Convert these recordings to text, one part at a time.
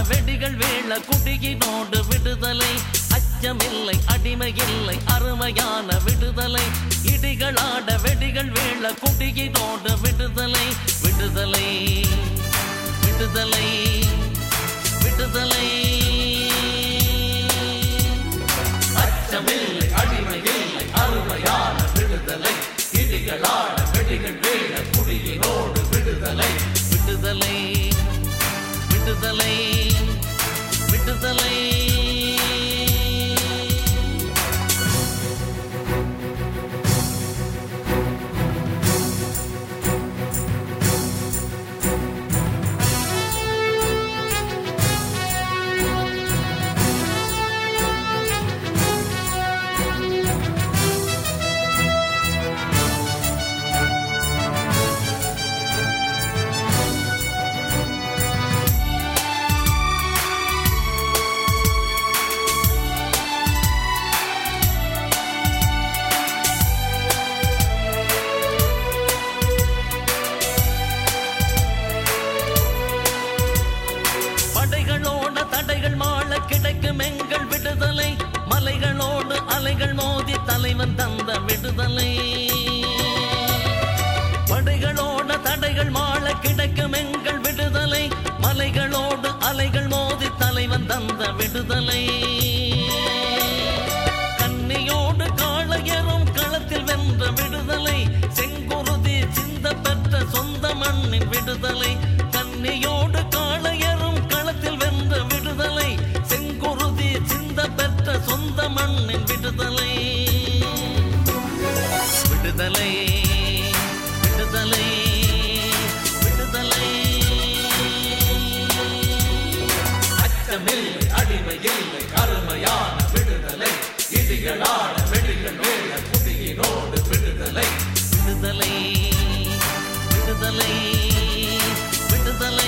வெடிகள் வீழ குடியினோடு விடுதலை அச்சமில்லை அடிமையில்லை அருமையான விடுதலை இடிகளாட வெடிகள் வீழ குடியினோடு விடுதலை விடுதலை விடுதலை விடுதலை அச்சமில்லை அடிமையில்லை அருமையான விடுதலை இடிகளாட வெடிகள் வீழ குடியினோடு விடுதலை விடுதலை விடுதலை விடுதலை படைகளோட தடைகள் மாள கிடைக்கும் எங்கள் விடுதலை மலைகளோடு அலைகள் மோதி தலைவன் தந்த விடுதலை படைகளோட தடைகள் மாள கிடைக்கும் எங்கள் விடுதலை மலைகளோடு அலைகள் மோதி தலைவன் தந்த விடுதலை கன்னியோடு காளையரும் களத்தில் வென்ற விடுதலை செங்குருதி சிந்த பெற்ற சொந்த மண்ணின் விடுதலை கன்னியோடு காளையரும் களத்தில் வென்ற விடுதலை செங்குருதி சிந்த பெற்ற சொந்த மண்ணின் விடுதலை விடுதலை விடுதலை விடுதலை அச்சமில்லை அடிமையில்லை அருமையான விடுதலை இடிகளான வெடிகள் வேள குடியினோடு விடுதலை விடுதலை விடுதலை விடுதலை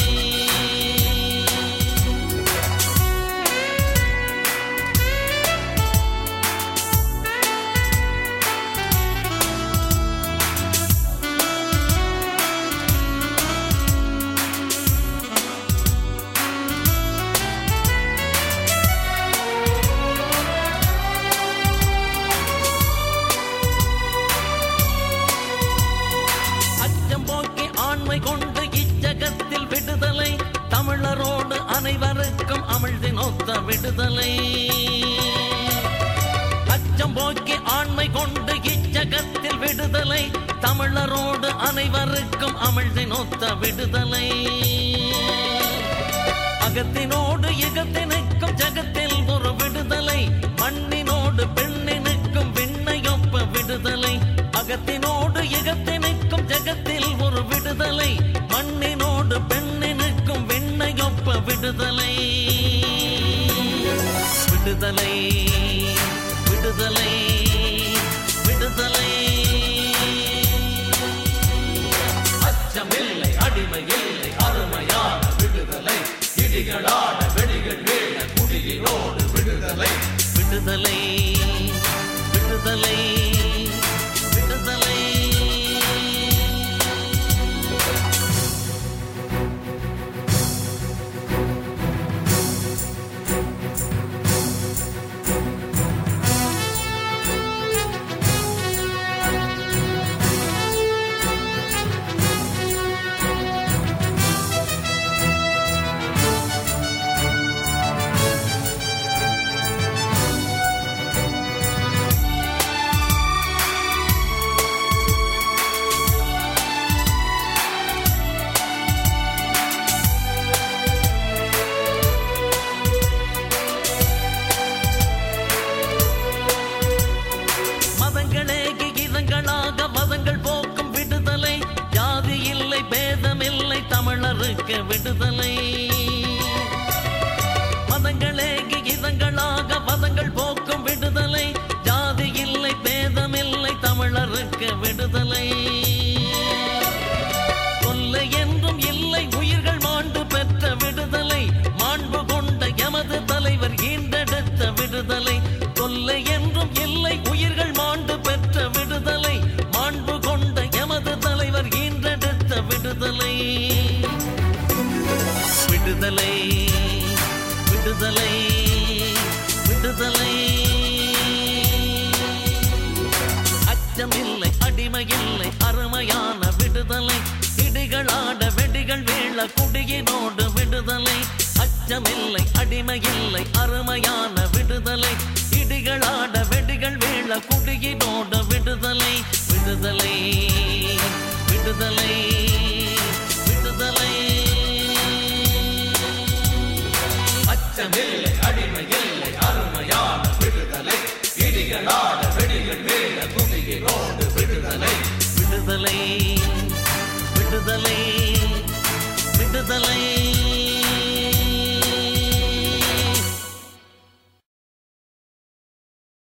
அச்சம் போக்கி ஆண்மை கொண்டு இச்சகத்தில் விடுதலை தமிழரோடு அனைவருக்கும் அமிழ்தி நோத்த விடுதலை அச்சம் போக்கி ஆண்மை கொண்டு இச்சகத்தில் விடுதலை தமிழரோடு அனைவருக்கும் அமிழ்தி நோத்த விடுதலை அகத்தினோடு இகத்தினுக்கும் ஜகத்தில் ஒரு விடுதலை மண்ணினோடு பெண்ணினுக்கும் விண்ணையொப்ப விடுதலை அகத்தினோடு இகத்தினுக்கும் ஜகத்தில் ஒரு விடுதலை மண்ணினோடு பெண்ணினுக்கும் விண்ணையொப்ப விடுதலை விடுதலை விடுதலை விடுதலை அச்சமில்லை அடிமையில்லை அருமையான விடுதலை இடிகளான வெடிகள் வேள குடியினோடு விடுதலை விடுதலை விடுதலை விடுதலை விடுதலை விடுதலை அச்சமில்லை அடிமையில்லை அருமையான விடுதலை இடிகளாட வெடிகள் வீழ குடியினோடு விடுதலை அச்சமில்லை அடிமையில்லை அருமையான விடுதலை இடிகளாட வெடிகள் வீழ குடியினோடு விடுதலை விடுதலை விடுதலை விடுதலை அச்சமில்லை அடிமையில்லை அருமையான விடுதலை இடிகளாட வெடிகள் மேல குதியினோடு விடுதலை விடுதலை விடுதலை